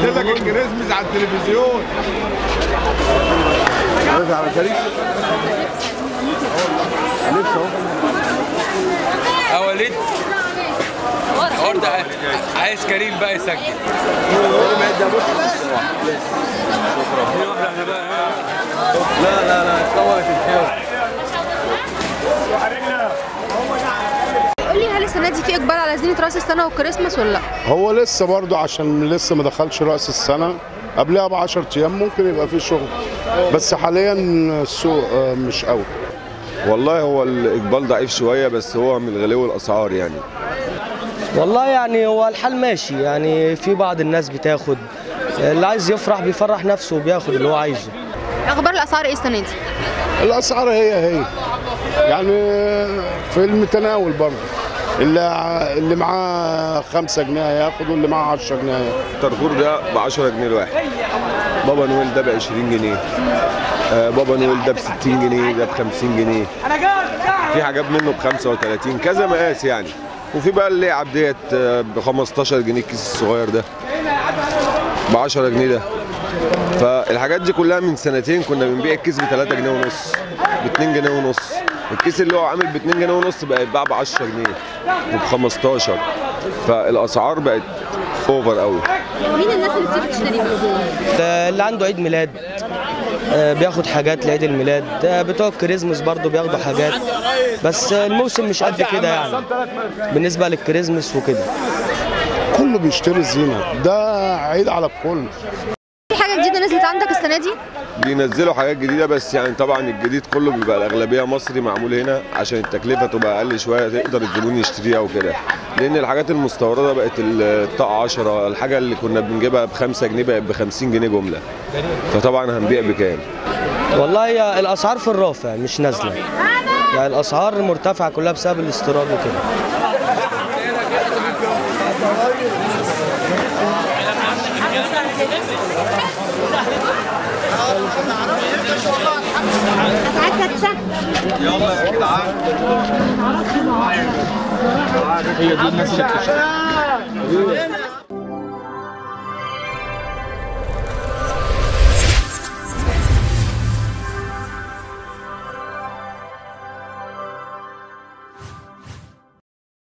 لك الكريسماس على التلفزيون عايز على كريم لبس اهو يا وليد ورد عايز كريم بقى يسجل لا لا لا صورت الحلو قول لي هل السنه دي في اقبال على زينه راس السنه والكريسماس ولا لا هو لسه برضو عشان لسه ما دخلش رأس السنة قبلها ب 10 أيام ممكن يبقى في شغل بس حاليا السوق آه، مش قوي والله هو الاقبال ضعيف شويه بس هو من غلو الاسعار يعني والله يعني هو الحال ماشي يعني في بعض الناس بتاخد اللي عايز يفرح بيفرح نفسه وبياخد اللي هو عايزه اخبار الاسعار ايه السنه دي الأسعار هي هي يعني في المتناول برضو اللي ع- اللي معاه 5 جنيه هياخد واللي معاه 10 جنيه هياخد الكارفور ده ب 10 جنيه الواحد بابا نويل ده ب 20 جنيه آه بابا نويل ده ب 60 جنيه ده ب 50 جنيه في حاجات منه ب 35 كذا مقاس يعني وفي بقى اللعب ديت ب 15 جنيه الكيس الصغير ده ب 10 جنيه ده فالحاجات دي كلها من سنتين كنا بنبيع الكيس ب 3 جنيه ونص ب 2 جنيه ونص الكيس اللي هو عامل ب 2 جنيه ونص بقى يتباع ب 10 جنيه وب 15 فالاسعار بقت اوفر قوي مين الناس اللي بتيجي تشتري ده اللي عنده عيد ميلاد آه، بياخد حاجات لعيد الميلاد آه، بتوع الكريسماس برضه بياخدوا حاجات بس آه، الموسم مش قد كده يعني بالنسبه للكريسماس وكده كله بيشتري الزينة ده عيد على الكل في حاجه جديده نزلت عندك السنه دي بينزلوا حاجات جديده بس يعني طبعا الجديد كله بيبقى الاغلبيه مصري معمول هنا عشان التكلفه تبقى اقل شويه تقدر الزبون يشتريها وكده لان الحاجات المستورده بقت الطاقه 10 الحاجه اللي كنا بنجيبها ب 5 جنيه بقت ب 50 جنيه جمله فطبعا هنبيع بكام والله هي الاسعار في الرافع مش نازله يعني الاسعار مرتفعه كلها بسبب الاستيراد وكده هي دي الناس اللي بتشتري